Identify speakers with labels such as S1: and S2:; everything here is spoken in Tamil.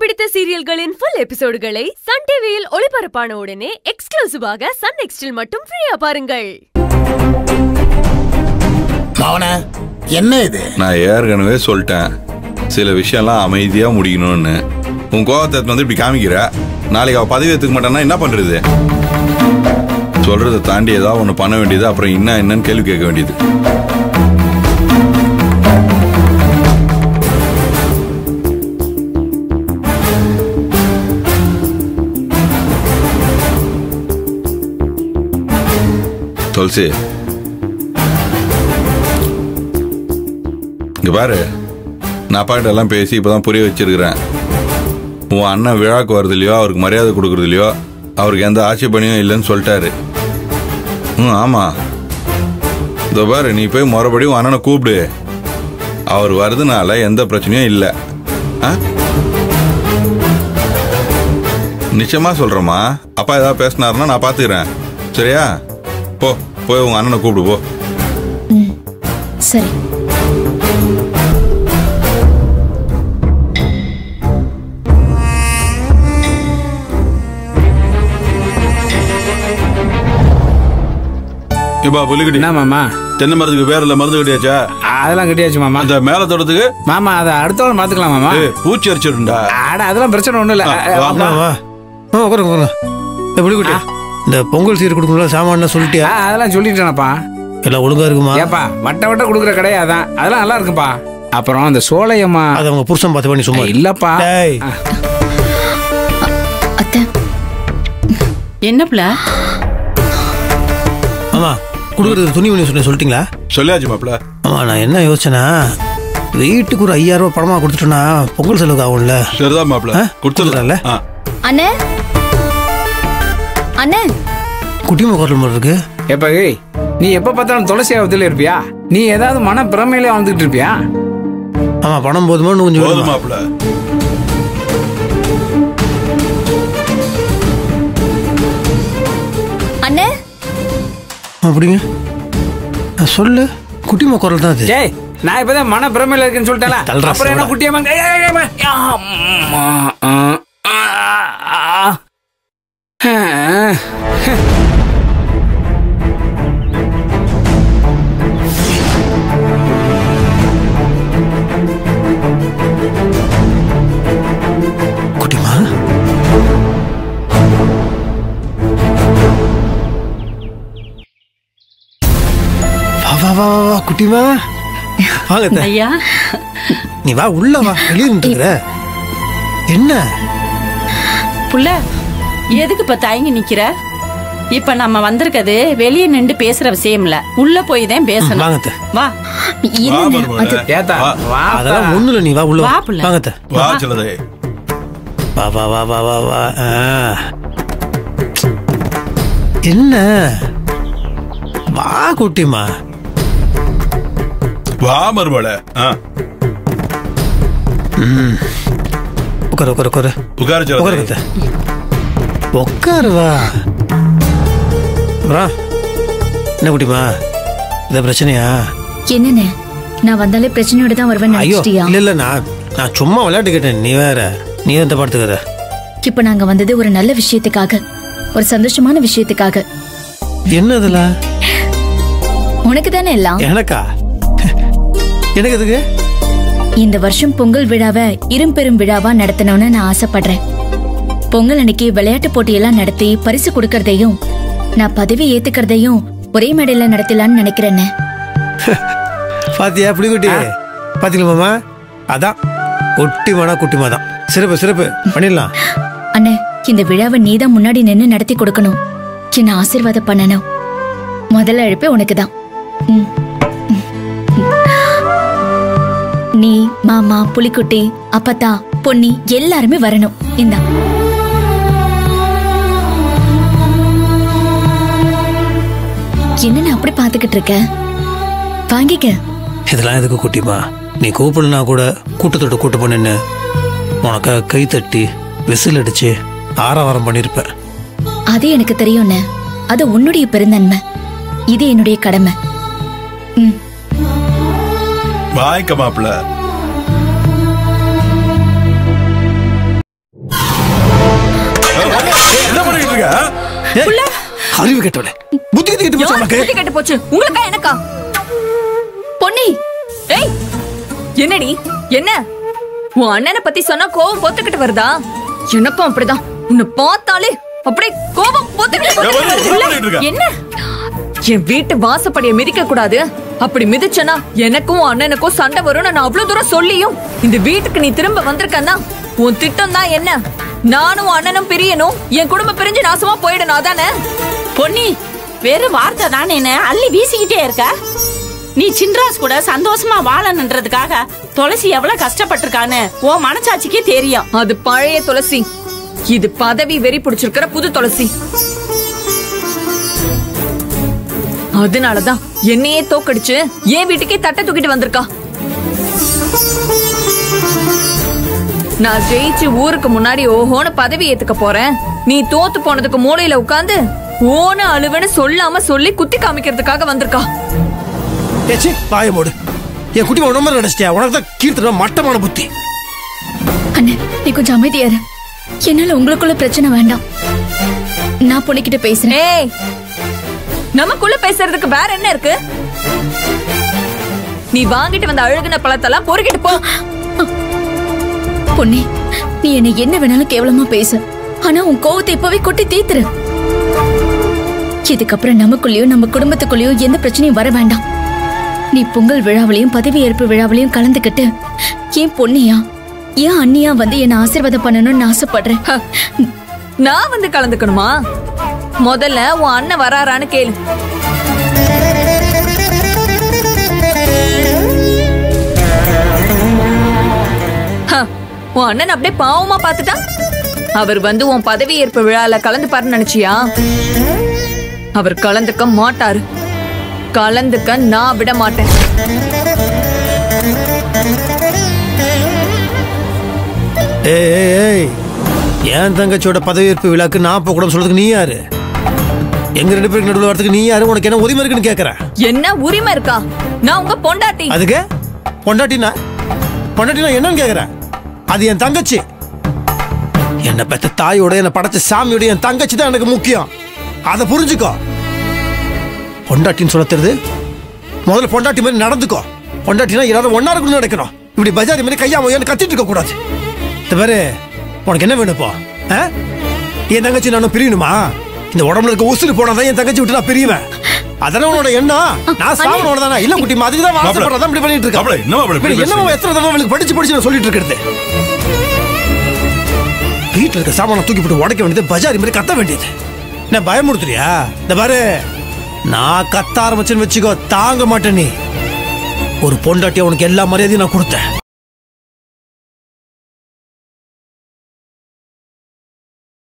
S1: பிடித்த சீரியல்களின் ஃபுல் எபிசோடுகளை சன் டிவியில் ஒளிபரப்பான உடனே எக்ஸ்க்ளூசிவாக சன் நெக்ஸ்டில் மட்டும் ஃப்ரீயா பாருங்கள்
S2: மவன என்ன இது
S3: நான் ஏற்கனவே சொல்லிட்டேன் சில விஷயம்லாம் அமைதியா முடிக்கணும்னு உன் கோவத்தை எடுத்துட்டு வந்து இப்படி காமிக்கிற நாளைக்கு அவ பதவி ஏத்துக்க மாட்டான்னா என்ன பண்றது சொல்றதை தாண்டி ஏதாவது ஒன்று பண்ண வேண்டியது அப்புறம் என்ன என்னன்னு கேள்வி கேட்க வேண்டியது துளசி இங்க பாரு நான் அப்பா கிட்ட எல்லாம் பேசி இப்பதான் புரிய வச்சிருக்கிறேன் உன் அண்ணன் விழாக்கு வருது இல்லையோ அவருக்கு மரியாதை கொடுக்கறது இல்லையோ அவருக்கு எந்த ஆட்சேபனையும் இல்லைன்னு சொல்லிட்டாரு ம் ஆமா இதோ பாரு நீ போய் மறுபடி உன் அண்ணனை கூப்பிடு அவர் வரதுனால எந்த பிரச்சனையும் இல்லை ஆ நிச்சயமா சொல்றேம்மா அப்பா ஏதாவது பேசினாருன்னா நான் பாத்துக்கிறேன் சரியா போ போய் உங்க அண்ணனை கூப்பிடு போ
S4: சரி
S5: இப்பா புலிக்குடி
S6: என்ன மாமா
S5: தென்னை மரத்துக்கு பேர் இல்ல மருந்து கட்டியாச்சா
S6: அதெல்லாம் கட்டியாச்சு மாமா
S5: அந்த மேல தோட்டத்துக்கு
S6: மாமா அதை அடுத்த வாரம் பாத்துக்கலாம் மாமா
S5: ஏய், பூச்சி அரிச்சிருண்டா
S6: அட அதெல்லாம் பிரச்சனை ஒண்ணும் இல்ல
S5: வா,
S6: மாமா.
S7: வா ஆ உட்காருங்க உட்காருங்க இந்த புலிக்குட்டி இந்த பொங்கல் சீர் கொடுக்கணும்ல சாமான் சொல்லிட்டியா
S6: ஆ, அதெல்லாம் சொல்லிட்டேனப்பா
S7: எல்லாம் ஒழுங்கா இருக்குமா
S6: ஏப்பா வட்ட வட்ட கொடுக்குற கடையே அதான் அதெல்லாம் நல்லா இருக்குப்பா அப்புறம் அந்த சோலையம்மா
S7: அதை அவங்க புருஷன் பார்த்து பண்ணி சும்மா இரு.
S6: இல்லப்பா
S7: டேய்
S4: அத்தை
S8: என்னப்ல
S7: ஆமா கொடுக்குறது துணி பண்ணி சொன்ன சொல்லிட்டீங்களா
S5: சொல்லியாச்சு மாப்ள
S7: ஆமா நான் என்ன யோசனை வீட்டுக்கு ஒரு ஐயாயிரம் ரூபாய் பணமா கொடுத்துட்டோன்னா பொங்கல் செலவுக்கு ஆகும்ல
S5: சரிதான் மாப்ள
S7: ஆ?
S5: கொடுத்துடல
S7: கொடுத்துடலாம்ல?
S4: அண்ணே அண்ணே
S7: குட்டிமா குரல் மாதிரி இருக்கு
S6: எப்ப ஏய் நீ எப்ப பார்த்தாலும் துளசி ஆபத்துல இருப்பியா நீ ஏதாவது மன பிரமையில வாழ்ந்துட்டு இருப்பியா
S7: ஆமா பணம் போதுமா இன்னும் கொஞ்சம்
S5: போதும்
S7: வேணுமா?
S5: மாப்ள
S4: அண்ணே
S7: அப்படிங்க ஆ, சொல்லு குட்டிமா குரல் தான் அது
S6: ஏய் நான் இப்பதான் மன பிரமையில இருக்கேன்னு சொல்லிட்டேன்
S7: தள்ளுறா,
S6: அப்புறம் என்ன
S7: சொல்றா.
S6: குட்டியம்மா ஏய், ஏய், ஏய், ஏய், அம்மா, ஆ, ஆ, ஆ. ஆ.
S7: குட்டிமா வா வா வா வா, வா குட்டிமா வாங்க அத்தை.
S8: ஐயா
S7: நீ வா உள்ள வா வெளியே நின்றுக்கிற என்ன
S8: புள்ள எதுக்கு இப்ப தயங்கி நிக்கிற இப்ப நம்ம வந்திருக்கிறது வெளியே நின்று பேசுற விஷயம் இல்ல உள்ள போய் தான் பேசணும்
S7: வாங்க அத்தை.
S8: வா
S4: இல்லண்ணே அது
S6: ஏத்தா வா
S7: அதெல்லாம் ஒண்ணு இல்லை நீ வா உள்ள வா
S8: வா புள்ள.
S7: வாங்க அத்தை.
S5: வா சொல்லதே
S7: வா வா வா வா வா வா ஆ. என்ன வா குட்டிமா
S5: வா மருமல
S7: உட்காரு உட்காரு உட்காரு
S5: உட்கார
S7: உட்காரு
S5: சொல்லதே
S7: அத்தை. உட்காரு வா வா என்ன குட்டிமா இந்த பிரச்சனையா
S4: என்னண்ணே நான் வந்தாலே பிரச்சனையோட தான் வருவேன்
S7: ஐயோ
S4: நினைச்சிட்டியா
S7: இல்ல இல்ல நான் நான் சும்மா விளையாட்டு கேட்டேன் நீ வேற நீ எந்த படத்துக்கார
S4: இப்ப நாங்க வந்தது ஒரு நல்ல விஷயத்துக்காக ஒரு சந்தோஷமான விஷயத்துக்காக
S7: என்ன இதுல
S4: உனக்கு தானே எல்லாம்
S7: எனக்கா எனக்கு எதுக்கு
S4: இந்த வருஷம் பொங்கல் விழாவை இரும்பெரும் விழாவா நடத்தணும்னு நான் ஆசைப்படுறேன் பொங்கல் அன்னைக்கு விளையாட்டு போட்டியெல்லாம் நடத்தி பரிசு கொடுக்கறதையும் நான் பதவி ஏத்துக்கிறதையும் ஒரே மேடையில நடத்தலாம்னு நினைக்கிறேன்னு
S7: பாத்தியா புலி குட்டி பாத்தீங்களா மாமா அதான் குட்டிமானா குட்டிமா தான் சிறப்பு சிறப்பு பண்ணிடலாம்
S4: அண்ணே இந்த விழாவை நீதான் முன்னாடி நின்னு நடத்தி கொடுக்கணும் என்ன ஆசீர்வாதம் பண்ணணும் முதல்ல அழைப்பே உனக்கு தான் நீ மாமா புலிக்குட்டி அப்பத்தா பொன்னி எல்லாருமே வரணும் இந்தா என்னன்னு அப்படி பாத்துக்கிட்டு இருக்க வாங்கிக்க
S7: இதெல்லாம் எதுக்கு குட்டிமா நீ கூப்பிடலனா கூட கூட்டத்தோட கூட்டு பண்ணுன்னு உனக்கு கை தட்டி விசில் அடிச்சு ஆரவாரம் பண்ணியிருப்ப
S4: அது எனக்கு தெரியும்ண்ணே அது உன்னுடைய பெருந்தன்மை இது என்னுடைய கடமை ம்
S5: வாய்க்க மாப்ள
S7: ஏய், அறிவு கெட்டவளே புத்தி கெட்டு கெட்டு போச்சு
S9: யார்
S7: உனக்கு
S9: புத்தி கெட்டு போச்சு உங்களுக்கா எனக்கா
S4: பொன்னி
S9: ஏய் என்னடி என்ன உன் அண்ணனை பத்தி சொன்னா கோவம் பொத்துக்கிட்டு வருதா எனக்கும் அப்படிதான் உன்னை பார்த்தாலே அப்படியே கோபம் பொத்துக்கிட்டு பொத்துக்கிட்டு வருது.
S5: என்ன பண்ணிட்டு இருக்க?
S9: என்ன என் வீட்டு வாசப்படியை மிதிக்க கூடாது அப்படி மிதிச்சனா எனக்கும் உன் அண்ணனுக்கும் சண்டை வரும்னு நான் அவ்வளவு தூரம் சொல்லியும் இந்த வீட்டுக்கு நீ திரும்ப வந்திருக்கன்னா உன் திட்டம் தான் என்ன நானும் உன் அண்ணனும் பிரியணும் என் குடும்பம் பிரிஞ்சு நாசமா போயிடணும் அதானே
S8: பொன்னி வெறும் வார்த்தை தானே என்ன அள்ளி வீசிக்கிட்டே இருக்க நீ சின்ராஸ் கூட சந்தோஷமா வாழணுன்றதுக்காக துளசி எவ்வளவு கஷ்டப்பட்டிருக்கான்னு உன் மனசாட்சிக்கே தெரியும்
S9: அது பழைய துளசி இது பதவி வெறி பிடிச்சிருக்கிற புது துளசி அதனாலதான் என்னையே தோக்கடிச்சு என் வீட்டுக்கே தட்டை தூக்கிட்டு வந்திருக்கா நான் ஜெயிச்சு ஊருக்கு முன்னாடி ஓஹோன்னு பதவி ஏத்துக்க போறேன் நீ தோத்து போனதுக்கு மூலையில உட்கார்ந்து ஓன அழுவன்னு சொல்லாம சொல்லி குத்தி காமிக்கிறதுக்காக வந்திருக்கா
S7: ஏச்சி வாய மூடு என் குட்டி உடம்பு நினைச்சிட்டியா உனக்கு தான் கீர்த்தன மட்டமான புத்தி
S4: அண்ணே நீ கொஞ்சம் அமைதியா இரு என்னால உங்களுக்குள்ள பிரச்சனை வேண்டாம் நான் பொண்ணுகிட்ட பேசுறேன்
S9: ஏய் நமக்குள்ள பேசுறதுக்கு வேற என்ன இருக்கு நீ வாங்கிட்டு வந்த அழுகுன பழத்தெல்லாம் பொறுக்கிட்டு போ
S4: பொன்னி நீ என்ன என்ன வேணாலும் கேவலமா பேசு ஆனா உன் கோவத்தை இப்பவே கொட்டி தீத்துரு இதுக்கப்புறம் நமக்குள்ளேயும் நம்ம குடும்பத்துக்குள்ளேயும் எந்த பிரச்சனையும் வர வேண்டாம் நீ பொங்கல் விழாவிலையும் பதவி ஏற்பு விழாவிலையும் கலந்துக்கிட்டு ஏன் பொன்னியா ஏன் அண்ணியா வந்து என்ன ஆசீர்வாதம் பண்ணணும்னு ஆசைப்படுறேன்
S9: ஹ, நான் வந்து கலந்துக்கணுமா முதல்ல உன் அண்ணன் வராரான்னு கேளு ஹ, உன் அண்ணன் அப்படியே பாவமா பார்த்துட்டா அவர் வந்து உன் பதவி ஏற்பு விழால கலந்துப்பாருன்னு நினைச்சியா அவர் கலந்துக்க மாட்டாரு கலந்துக்க நான் விட மாட்டேன்
S7: ஏய் ஏய், ஏய் என் தங்கச்சியோட பதவியேற்பு விழாக்கு நான் போக கூடாதுன்னு சொல்றதுக்கு நீ யாரு எங்க ரெண்டு பேருக்கு நடுவில் வரதுக்கு நீ யாரு உனக்கு என்ன உரிமை இருக்குன்னு கேக்குறேன்
S9: என்ன உரிமை இருக்கா நான் உங்க பொண்டாட்டி
S7: அதுக்கு பொண்டாட்டினா பொண்டாட்டினா என்னன்னு கேக்குறேன் அது என் தங்கச்சி என்ன பெத்த தாயோட என்ன படைச்ச சாமியோட என் தங்கச்சி தான் எனக்கு முக்கியம் அதை புரிஞ்சுக்கோ பொண்டாட்டின்னு சொல்ல தெரியுது முதல்ல பொண்டாட்டி மாதிரி நடந்துக்கோ பொண்டாட்டினா எல்லாரும் ஒன்னா இருக்கணும் நடக்கணும் இப்படி பஜாரி மாதிரி கையா மொய்யான்னு கத்திட்டு இருக்க கூடாது இந்த பாரு உனக்கு என்ன வேணும் இப்போ ஆ? என் தங்கச்சி நானும் பிரியணுமா இந்த உடம்புல இருக்க உசுறு போனாதான் என் தங்கச்சி விட்டு நான் பிரியுவேன் அதானே உன்னோட எண்ணம் நான் சாவனோட தானே இல்ல குட்டி அதுக்கு தான் ஆசைப்படுறதா இப்படி பண்ணிட்டு இருக்கேன்
S5: மாப்பிளை, என்ன மாப்பிளை இப்படி
S7: என்ன
S5: பேசுறீங்க?
S7: எத்தனை தடவை அவளுக்கு படிச்சு படிச்சு நான் சொல்லிட்டு இருக்கிறது வீட்டுல இருக்க சாமான தூக்கி போட்டு உடைக்க வேண்டியது பஜாரி மாதிரி கத்த வேண்டியது என்ன பயமுறுத்துறியா இந்த பாரு நான் கத்த ஆரம்பிச்சேன்னு வச்சுக்கோ தாங்க மாட்டேன் நீ ஒரு பொண்டாட்டிய உனக்கு எல்லா மரியாதையும் நான் கொடுத்தேன்